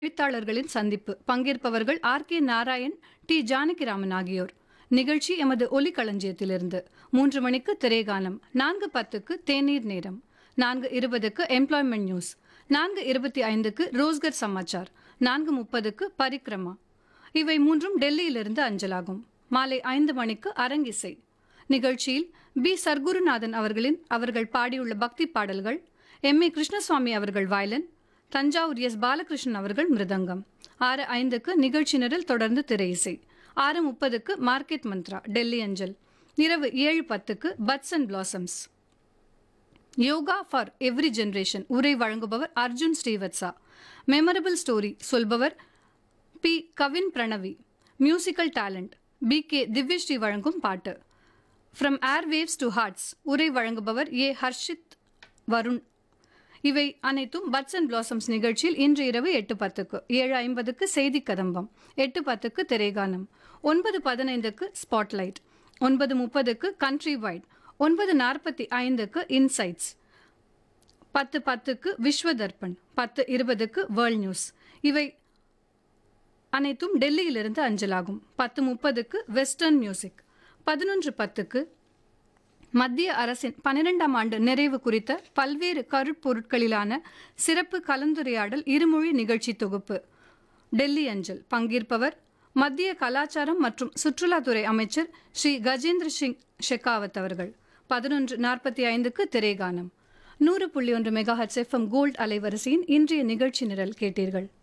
எழுத்தாளர்களின் சந்திப்பு பங்கேற்பவர்கள் R K Narayan T Janakiraman ஆகியோர் நிகழ்ச்சி எமது ஒலிக்களஞ்சியத்திலிருந்து மூன்று மணிக்கு திரைகானம் நான்கு பத்துக்கு தேநீர் நேரம் நான்கு இருபதுக்கு எம்ப்ளாய்மெண்ட் நியூஸ் நான்கு இருபத்தி ஐந்துக்கு ரோஸ்கர் சமாச்சார் நான்கு முப்பதுக்கு பரிக்ரமா இவை மூன்றும் டெல்லியிலிருந்து அஞ்சலாகும் மாலை ஐந்து மணிக்கு அரங்கிசை நிகழ்ச்சியில் பி சர்க்குருநாதன் அவர்களின் அவர்கள் பாடியுள்ள பக்தி பாடல்கள் எம் ஏ கிருஷ்ணசுவாமி அவர்கள் வயலின் தஞ்சாவூர் எஸ் பாலகிருஷ்ணன் அவர்கள் மிருதங்கம் ஆறு ஐந்துக்கு நிகழ்ச்சி நிரல் தொடர்ந்து திரையிசை ஆறு முப்பதுக்கு மார்க்கெட் மந்த்ரா டெல்லி அஞ்சல் இரவு ஏழு பத்துக்கு buds and blossoms yoga for every generation உரை வழங்குபவர் அர்ஜுன் ஸ்ரீவத்சா மெமரபிள் ஸ்டோரி சொல்பவர் P Kavin Pranavi musical talent P K Divyasri வழங்கும் பாட்டு from air waves to hearts உரை வழங்குபவர் ஏ ஹர்ஷித் வருண் இவை அனைத்தும் பட்ஸ் அண்ட் பிளாசம்ஸ் நிகழ்ச்சியில் இன்று இரவு எட்டு பத்துக்கு ஏழு ஐம்பதுக்கு செய்தி கதம்பம் எட்டு பத்துக்கு திரைகானம் ஒன்பது பதினைந்துக்கு ஸ்பாட்லைட் ஒன்பது முப்பதுக்கு கண்ட்ரி வைட் ஒன்பது நாற்பத்தி ஐந்துக்கு இன்சைட்ஸ் பத்து பத்துக்கு விஸ்வ தர்ப்பண் பத்து இருபதுக்கு வேர்ல்ட் நியூஸ் இவை அனைத்தும் டெல்லியிலிருந்து அஞ்சலாகும் பத்து முப்பதுக்கு வெஸ்டர்ன் மியூசிக் பதினொன்று பத்துக்கு மத்திய அரசின் பன்னிரெண்டாம் ஆண்டு நிறைவு குறித்த பல்வேறு கருப்பொருட்களிலான சிறப்பு கலந்துரையாடல் இருமொழி நிகழ்ச்சி தொகுப்பு டெல்லி அஞ்சல் பங்கேற்பவர் மத்திய கலாச்சாரம் மற்றும் சுற்றுலாத்துறை அமைச்சர் ஸ்ரீ கஜேந்திர சிங் ஷெகாவத் அவர்கள் பதினொன்று நாற்பத்தி ஐந்துக்கு திரைகானம் நூறு புள்ளி ஒன்று மெகா ஹெச் எஃப்எம் கோல்ட் அலைவரிசையின் இன்றைய நிகழ்ச்சி நிரல் கேட்டீர்கள்